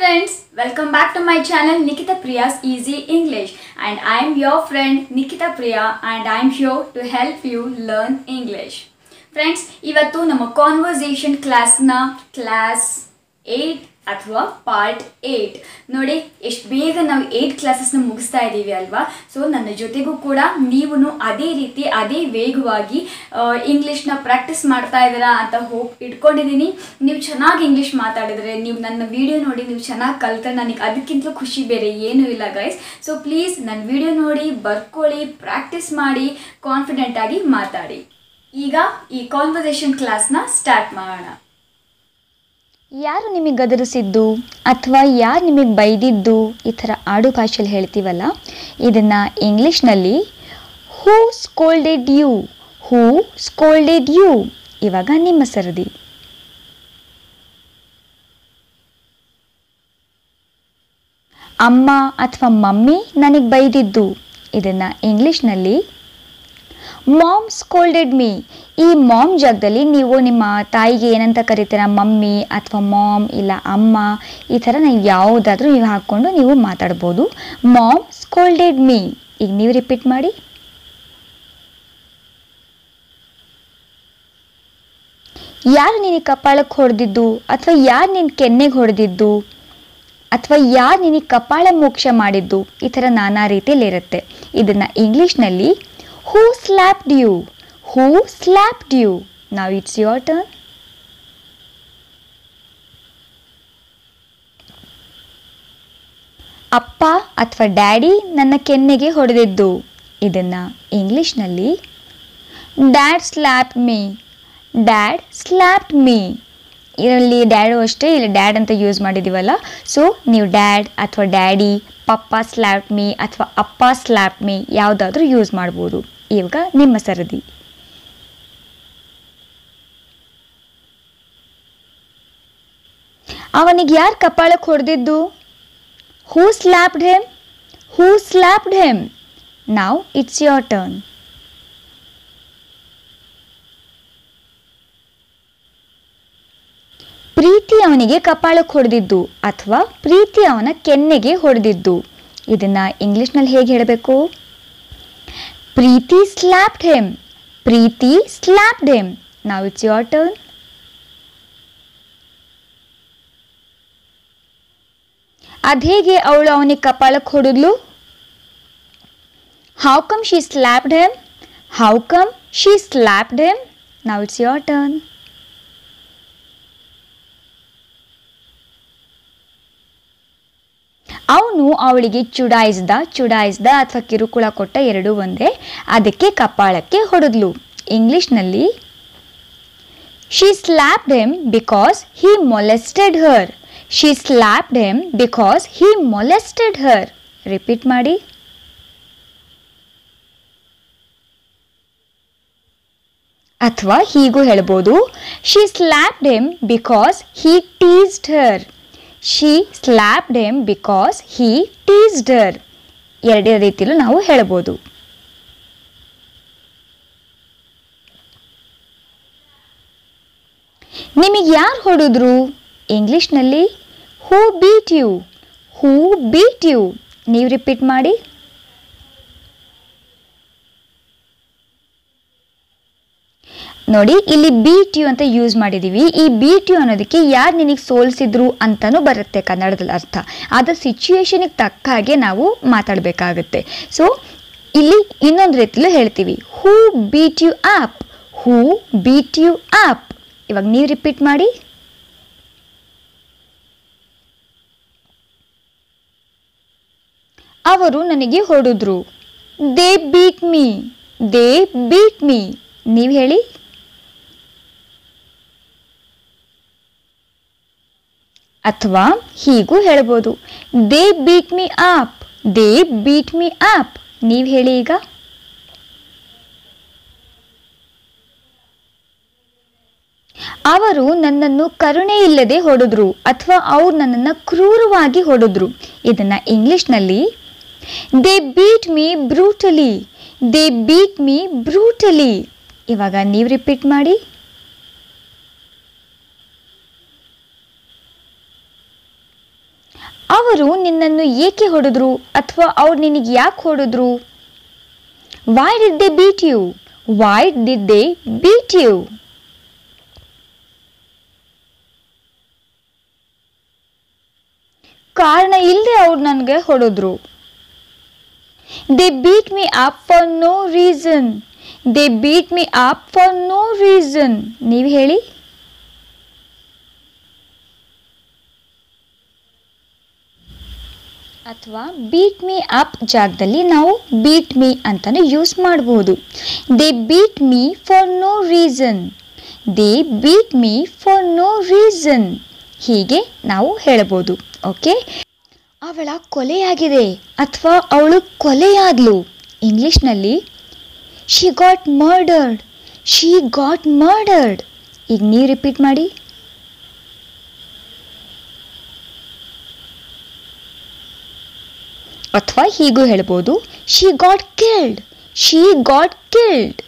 friends, welcome back to my channel Nikita Priya's Easy English and I am your friend Nikita Priya and I am here to help you learn English. Friends ಇವತ್ತು ನಮ್ಮ conversation ಕ್ಲಾಸ್ನ class eight ಅಥವಾ part eight ನೋಡಿ ಎಷ್ಟು ಬೇಗ ನಾವು eight ಕ್ಲಾಸಸ್ನ ಮುಗಿಸ್ತಾ ಇದ್ದೀವಿ ಅಲ್ವಾ ಸೊ ನನ್ನ ಜೊತೆಗೂ ಕೂಡ ನೀವು ಅದೇ ರೀತಿ ಅದೇ ವೇಗವಾಗಿ ಇಂಗ್ಲೀಷ್ನ ಪ್ರಾಕ್ಟೀಸ್ ಮಾಡ್ತಾ ಇದ್ದೀರಾ ಅಂತ ಹೋಪ್ ಇಟ್ಕೊಂಡಿದ್ದೀನಿ ನೀವು ಚೆನ್ನಾಗಿ ಇಂಗ್ಲೀಷ್ ಮಾತಾಡಿದ್ರೆ ನೀವು ನನ್ನ ವಿಡಿಯೋ ನೋಡಿ ನೀವು ಚೆನ್ನಾಗಿ ಕಲ್ತ್ರೆ ನನಗೆ ಅದಕ್ಕಿಂತಲೂ ಖುಷಿ ಬೇರೆ ಏನೂ ಇಲ್ಲ ಗೈಸ್ ಸೊ ಪ್ಲೀಸ್ ನನ್ನ ವಿಡಿಯೋ ನೋಡಿ ಬರ್ಕೊಳ್ಳಿ ಪ್ರಾಕ್ಟೀಸ್ ಮಾಡಿ ಕಾನ್ಫಿಡೆಂಟ್ ಆಗಿ ಮಾತಾಡಿ ಈಗ ಈ ಕಾನ್ವರ್ಸೇಷನ್ ಕ್ಲಾಸ್ನ ಸ್ಟಾರ್ಟ್ ಮಾಡೋಣ ಯಾರು ನಿಮಗೆ ಗದರಿಸಿದ್ದು ಅಥವಾ ಯಾರು ನಿಮಗೆ ಬೈದಿದ್ದು ಈ ಥರ ಆಡು ಭಾಷೆಯಲ್ಲಿ ಹೇಳ್ತೀವಲ್ಲ ಇದನ್ನು ಇಂಗ್ಲೀಷ್ನಲ್ಲಿ who scolded you who scolded you ಇವಾಗ ನಿಮ್ಮ ಸರದಿ ಅಮ್ಮ ಅಥವಾ ಮಮ್ಮಿ ನನಗೆ ಬೈದಿದ್ದು ಇದನ್ನು ಇಂಗ್ಲೀಷ್ನಲ್ಲಿ ಮಾಮ್ ಸ್ಕೋಲ್ಡೆಡ್ ಮೀ ಈ ಮಾಮ್ ಜಾಗದಲ್ಲಿ ನೀವು ನಿಮ್ಮ ತಾಯಿಗೆ ಏನಂತ ಕರಿತೀರ ಮಮ್ಮಿ ಅಥವಾ ಮಾಮ್ ಇಲ್ಲ ಅಮ್ಮ ಈ ಥರ ನೀವು ಯಾವುದಾದ್ರೂ ನೀವು ಹಾಕ್ಕೊಂಡು ನೀವು ಮಾತಾಡ್ಬೋದು ಮಾಮ್ ಸ್ಕೋಲ್ಡೆಡ್ ಮೀ ಈಗ ನೀವು ರಿಪೀಟ್ ಮಾಡಿ ಯಾರು ನಿನಗೆ ಕಪಾಳಕ್ಕೆ ಹೊಡೆದಿದ್ದು ಅಥವಾ ಯಾರು ನಿನ್ನ ಕೆನ್ನೆಗೆ ಹೊಡೆದಿದ್ದು ಅಥವಾ ಯಾರು ನಿನಗೆ ಕಪಾಳ ಮೋಕ್ಷ ಮಾಡಿದ್ದು ಈ ಥರ ನಾನಾ ರೀತಿಯಲ್ಲಿರುತ್ತೆ ಇದನ್ನು ಇಂಗ್ಲೀಷ್ನಲ್ಲಿ who slapped you who slapped you now it's your turn ಅಪ್ಪ ಅಥವಾ ಡ್ಯಾಡಿ ನನ್ನ ಕೆನ್ನೆಗೆ ಹೊಡೆದಿದ್ದು ಇದನ್ನ ಇಂಗ್ಲಿಷ್ನಲ್ಲಿ dad slap me dad slapped me ಇದರಲ್ಲಿ ಡ್ಯಾಡು ಅಷ್ಟೇ ಇಲ್ಲಿ ಡ್ಯಾಡ್ ಅಂತ ಯೂಸ್ ಮಾಡಿದ್ದೀವಲ್ಲ ಸೊ ನೀವು ಡ್ಯಾಡ್ ಅಥವಾ ಡ್ಯಾಡಿ ಪಪ್ಪ ಸ್ಲ್ಯಾಪ್ ಮೀ ಅಥವಾ ಅಪ್ಪ ಸ್ಲ್ಯಾಪ್ ಮೀ ಯಾವುದಾದ್ರೂ ಯೂಸ್ ಮಾಡ್ಬೋದು ಇವಾಗ ನಿಮ್ಮ ಸರದಿ ಅವನಿಗೆ ಯಾರು ಕಪಾಳಕ್ಕೆ ಹೊಡೆದಿದ್ದು who slapped him who slapped him now it's your turn Preethi ಅವನಿಗೆ ಕಪಾಳಕ್ಕೆ ಹೊಡೆದಿದ್ದು ಅಥವಾ ಪ್ರೀತಿ ಅವನ ಕೆನ್ನೆಗೆ ಹೊಡೆದಿದ್ದು ಇದನ್ನ ಇಂಗ್ಲಿಷ್ನಲ್ಲಿ ಹೇಗೆ ಹೇಳಬೇಕು Preethi slapped him Preethi slapped him now it's your turn ಅದೇಗೆ ಅವಳು ಅವನಿಗೆ ಕಪಾಳಕ್ಕೆ ಹೊಡೆದ್ಲು how come she slapped him how come she slapped him now it's your turn ಅವನು ಅವಳಿಗೆ ಚುಡಾಯಿಸ್ದ ಚುಡಾಯಿಸ್ದ ಅಥವಾ ಕಿರುಕುಳ ಕೊಟ್ಟ ಎರಡೂ ಒಂದೇ ಅದಕ್ಕೆ ಕಪಾಳಕ್ಕೆ ಹೊಡೆದ್ಲು ಇಂಗ್ಲಿಷ್ನಲ್ಲಿ she slapped him because he molested her she slapped him because he molested her repeat ಮಾಡಿ ಅಥವಾ ಹೀಗೂ ಹೇಳ್ಬೋದು she slapped him because he teased her she slapped him because he teased her ಎರಡೇ ರೀತಿಯಲ್ಲೂ ನಾವು ಹೇಳ್ಬೋದು ನಿಮಗೆ ಯಾರು ಹೊಡೆದ್ರು ಇಂಗ್ಲಿಷ್ನಲ್ಲಿ who beat you who beat you ನೀವು ರಿಪೀಟ್ ಮಾಡಿ ನೋಡಿ ಇಲ್ಲಿ ಬೀಟ್ ಯು ಅಂತ ಯೂಸ್ ಮಾಡಿದ್ದೀವಿ ಈ ಬೀಟ್ ಯು ಅನ್ನೋದಕ್ಕೆ ಯಾರು ನಿನಗೆ ಸೋಲ್ಸಿದ್ರು ಅಂತಲೂ ಬರುತ್ತೆ ಕನ್ನಡದಲ್ಲಿ ಅರ್ಥ ಅದ ಸಿಚುಯೇಷನಿಗೆ ತಕ್ಕ ಹಾಗೆ ನಾವು ಮಾತಾಡಬೇಕಾಗುತ್ತೆ ಸೊ ಇಲ್ಲಿ ಇನ್ನೊಂದು ರೀತಿಲೂ ಹೇಳ್ತೀವಿ who beat you up who beat you up ಇವಾಗ ನೀವು ರಿಪೀಟ್ ಮಾಡಿ ಅವರು ನನಗೆ ಹೊಡೆದ್ರು they beat me they beat me ನೀವು ಹೇಳಿ ಅಥವಾ ಹೀಗೂ ಹೇಳ್ಬೋದು they beat me up they beat me up ನೀವು ಹೇಳಿ ಈಗ ಅವರು ನನ್ನನ್ನು ಕರುಣೆ ಇಲ್ಲದೆ ಹೊಡೆದ್ರು ಅಥವಾ ಅವ್ರು ನನ್ನನ್ನು ಕ್ರೂರವಾಗಿ ಹೊಡೆದ್ರು ಇದನ್ನ ಇಂಗ್ಲಿಷ್ನಲ್ಲಿ they beat me brutally they beat me brutally ಇವಾಗ ನೀವು ರಿಪೀಟ್ ಮಾಡಿ ಅವರು ನಿನ್ನನ್ನು ಏಕೆ ಹೊಡೆದ್ರು ಅಥವಾ ಅವ್ರು ನಿನಗೆ ಯಾಕೆ ಹೊಡೆದ್ರು why did they beat you why did they beat you ಕಾರಣ ಇಲ್ಲದೆ ಅವ್ರು ನನಗೆ ಹೊಡೆದ್ರು they beat me up for no reason they beat me up for no reason ನೀವು ಹೇಳಿ ಅಥವಾ ಬೀಟ್ ಮೀ ಅಪ್ ಜಾಗದಲ್ಲಿ ನಾವು ಬೀಟ್ ಮೀ ಅಂತಾನು ಯೂಸ್ ಮಾಡಬಹುದು they beat me for no reason they beat me for no reason ಹೀಗೆ ನಾವು ಹೇಳಬಹುದು ಓಕೆ ಅವಳ ಕೊಲೆಯಾಗಿದೆ ಅಥವಾ ಅವಳು ಕೊಲೆಯಾದ್ಲು ಇಂಗ್ಲಿಷ್ನಲ್ಲಿ she got murdered she got murdered ಈಗ ನೀವು ರಿಪೀಟ್ ಮಾಡಿ ಅಥವಾ ಹೀಗೂ ಹೇಳ್ಬೋದು she got killed she got killed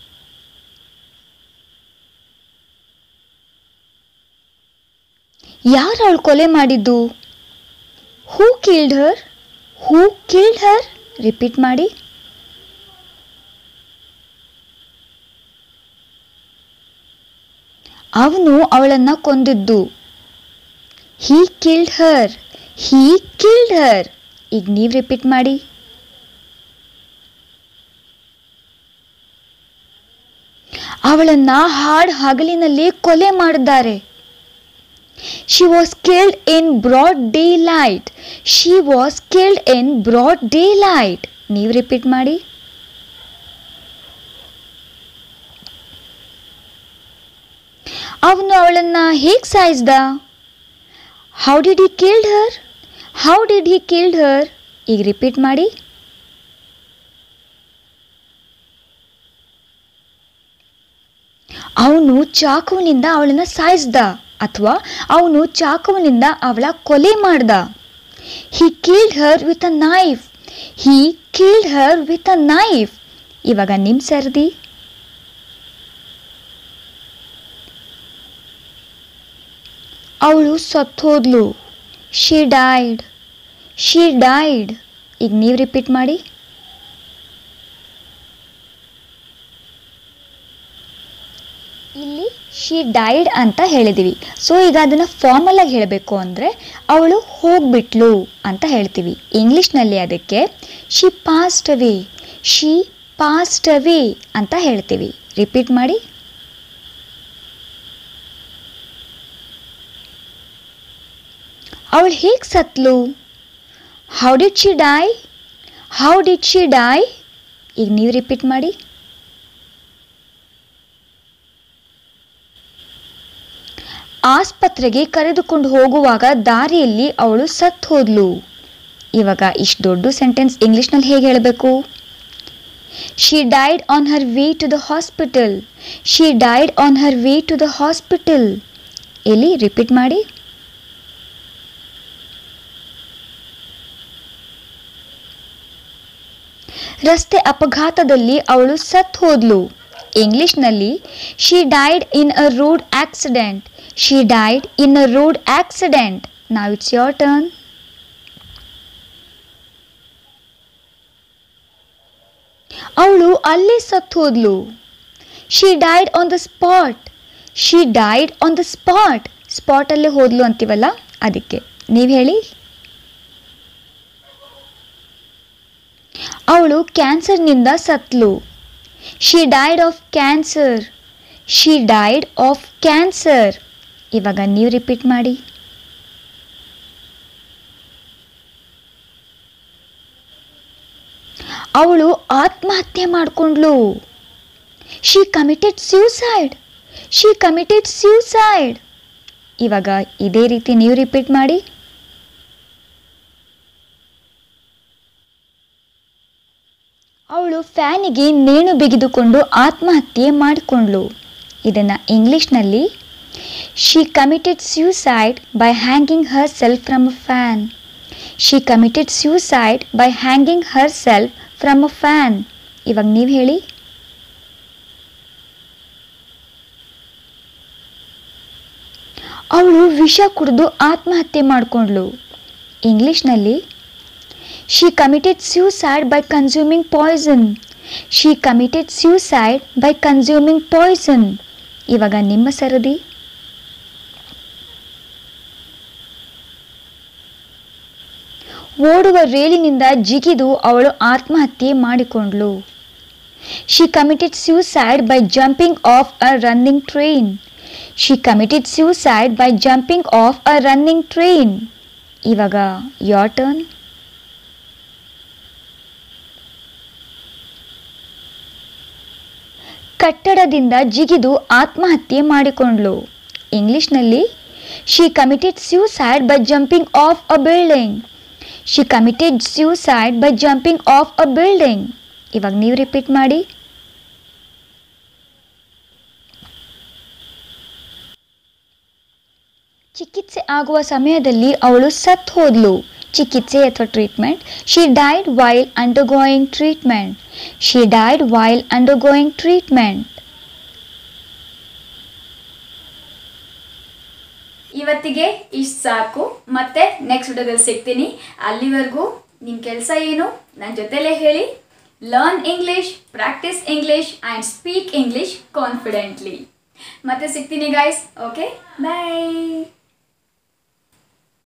ಯಾರು ಅವಳು ಕೊಲೆ ಮಾಡಿದ್ದು who killed her who killed her repeat ಮಾಡಿ ಅವನು ಅವಳನ್ನ ಕೊಂದಿದ್ದು ಹೀ ಕಿಲ್ಡ್ ಹರ್ ಹೀ ಕಿಲ್ಡ್ ಹರ್ ಈಗ ನೀವು ರಿಪೀಟ್ ಮಾಡಿ ಅವಳನ್ನ ಹಾಡ್ ಹಗಲಿನಲ್ಲಿ ಕೊಲೆ ಮಾಡಿದ್ದಾರೆ she was killed in broad daylight she was killed in broad daylight ನೀವು ರಿಪೀಟ್ ಮಾಡಿ ಅವನು ಅವಳನ್ನ ಹೇಗೆ ಸಾಯಿಸ್ದ how did he killed her how did he killed her ಈಗ ರಿಪೀಟ್ ಮಾಡಿ ಅವನು ಚಾಕುವಿನಿಂದ ಅವಳನ್ನ ಸಾಯಿಸ್ದ ಅಥವಾ ಅವನು ಚಾಕುವಿನಿಂದ ಅವಳ ಕೊಲೆ ಮಾಡ್ದ he killed her with a knife he killed her with a knife ಇವಾಗ ನಿಮ್ ಸರ್ದಿ ಅವಳು ಸತ್ತೋದ್ಲು ಶಿ ಡೈಡ್ ಶಿ ಡೈಡ್ ಈಗ ನೀವು ರಿಪೀಟ್ ಮಾಡಿ ಇಲ್ಲಿ ಶಿ ಡೈಡ್ ಅಂತ ಹೇಳಿದೀವಿ ಸೊ ಈಗ ಅದನ್ನು ಫಾರ್ಮಲ್ ಆಗಿ ಹೇಳಬೇಕು ಅಂದರೆ ಅವಳು ಹೋಗ್ಬಿಟ್ಲು ಅಂತ ಹೇಳ್ತೀವಿ ಇಂಗ್ಲೀಷ್ನಲ್ಲಿ ಅದಕ್ಕೆ she passed away she passed away ಅಂತ ಹೇಳ್ತೀವಿ ರಿಪೀಟ್ ಮಾಡಿ ಅವಳು ಹೇಗೆ ಸತ್ಲು how did she die how did she die ಈಗ ನೀವು ರಿಪೀಟ್ ಮಾಡಿ ಆಸ್ಪತ್ರೆಗೆ ಕರೆದುಕೊಂಡು ಹೋಗುವಾಗ ದಾರಿಯಲ್ಲಿ ಅವಳು ಸತ್ ಹೋದ್ಲು ಇವಾಗ ಇಷ್ಟು ದೊಡ್ಡ ಸೆಂಟೆನ್ಸ್ ಇಂಗ್ಲಿಷ್ನಲ್ಲಿ ಹೇಗೆ ಹೇಳಬೇಕು she died on her way to the hospital she died on her way to the hospital ಎಲ್ಲಿ ರಿಪೀಟ್ ಮಾಡಿ ರಸ್ತೆ ಅಪಘಾತದಲ್ಲಿ ಅವಳು ಸತ್ ಹೋದ್ಲು ಇಂಗ್ಲಿಷ್ನಲ್ಲಿ she died in a road accident she died in a road accident now it's your turn ಅವಳು ಅಲ್ಲೇ ಸತ್ ಹೋದ್ಲು she died on the spot she died on the spot ಸ್ಪಾಟಲ್ಲೇ ಹೋದ್ಲು ಅಂತೀವಲ್ಲ ಅದಕ್ಕೆ ನೀವು ಹೇಳಿ ಅವಳು ಕ್ಯಾನ್ಸರ್ನಿಂದ ಸತ್ಲು she died of cancer she died of cancer ಇವಾಗ ನೀವು ರಿಪೀಟ್ ಮಾಡಿ ಅವಳು ಆತ್ಮಹತ್ಯೆ ಮಾಡಿಕೊಂಡ್ಲು she committed suicide she committed suicide ಇವಾಗ ಇದೇ ರೀತಿ ನೀವು ರಿಪೀಟ್ ಮಾಡಿ ಅವಳು ಫ್ಯಾನಿಗೆ ನೇಣು ಬಿಗಿದುಕೊಂಡು ಆತ್ಮಹತ್ಯೆ ಮಾಡಿಕೊಂಡ್ಳು ಇದನ್ನು ಇಂಗ್ಲಿಷ್ನಲ್ಲಿ she committed suicide by hanging herself from a fan she committed suicide by hanging herself from a fan ಇವಾಗ ನೀವು ಹೇಳಿ ಅವಳು ವಿಷ ಕುಡಿದು ಆತ್ಮಹತ್ಯೆ ಮಾಡಿಕೊಂಡ್ಳು ಇಂಗ್ಲೀಷ್ನಲ್ಲಿ she committed suicide by consuming poison she committed suicide by consuming poison ಇವಾಗ ನಿಮ್ಮ ಸರದಿ ಓಡುವ ರೇಲಿನಿಂದ ಜಿಗಿದು ಅವಳು ಆತ್ಮಹತ್ಯೆ ಮಾಡಿಕೊಂಡ್ಳು she committed suicide by jumping off a running train she committed suicide by jumping off a running train ಇವಾಗ ಯೋರ್ ಟರ್ನ್ ಕಟ್ಟಡದಿಂದ ಜಿಗಿದು ಆತ್ಮಹತ್ಯೆ ಮಾಡಿಕೊಂಡ್ಳು ಇಂಗ್ಲಿಷ್ನಲ್ಲಿ she committed suicide by jumping off a building she committed suicide by jumping off a building ಇವಾಗ ನೀವು repeat ಮಾಡಿ ಚಿಕಿತ್ಸೆ ಆಗುವ ಸಮಯದಲ್ಲಿ ಅವಳು ಸತ್ ಹೋದ್ಲು ಚಿಕಿತ್ಸೆ ಅಥವಾ treatment she died while undergoing treatment she died while undergoing treatment ಇವತ್ತಿಗೆ ಇಷ್ಟು ಸಾಕು ಮತ್ತೆ ನೆಕ್ಸ್ಟ್ ವಿಡಿಯೋದಲ್ಲಿ ಸಿಗ್ತೀನಿ ಅಲ್ಲಿವರೆಗೂ ನಿಮ್ಮ ಕೆಲಸ ಏನು ನನ್ನ ಜೊತೆಲೇ ಹೇಳಿ learn English practice English and speak English confidently ಮತ್ತೆ ಸಿಗ್ತೀನಿ ಗಾಯ್ಸ್ ಓಕೆ ಬಾಯ್